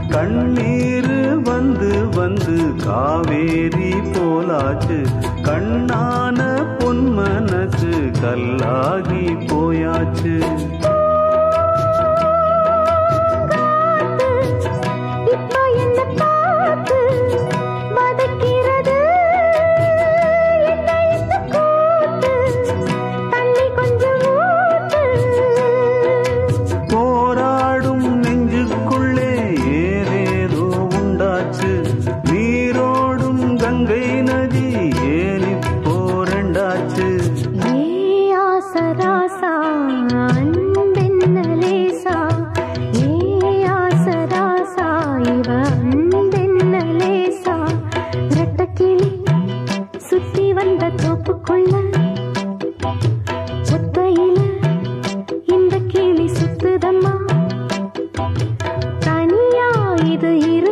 கண்ணீர் வந்து வந்து காவேரி போலாச்சு கண்ணான பொன் மனசு கல்லாகி போயாச்சு இப்போ என்ன பார்த்து வதக்கிறது என்ன இந்த கூத்து தண்ணி கொஞ்சம் ஊத்து போராடும் நெஞ்சுக்குள்ளே ஏதேதோ உண்டாச்சு நீரோடும் கங்கை நதி ஏனிப்போ ரெண்டாச்சு ஏ ஆசராசா அன்பென்ன லேசா ஏ ஆசராசா இவ அன்பென்ன லேசா ரெட்டக்கிளி சுத்தி வந்த தோப்புக்குள்ள ஒத்தையில இந்த கிளி சுத்துதம்மா தனியா இது இரு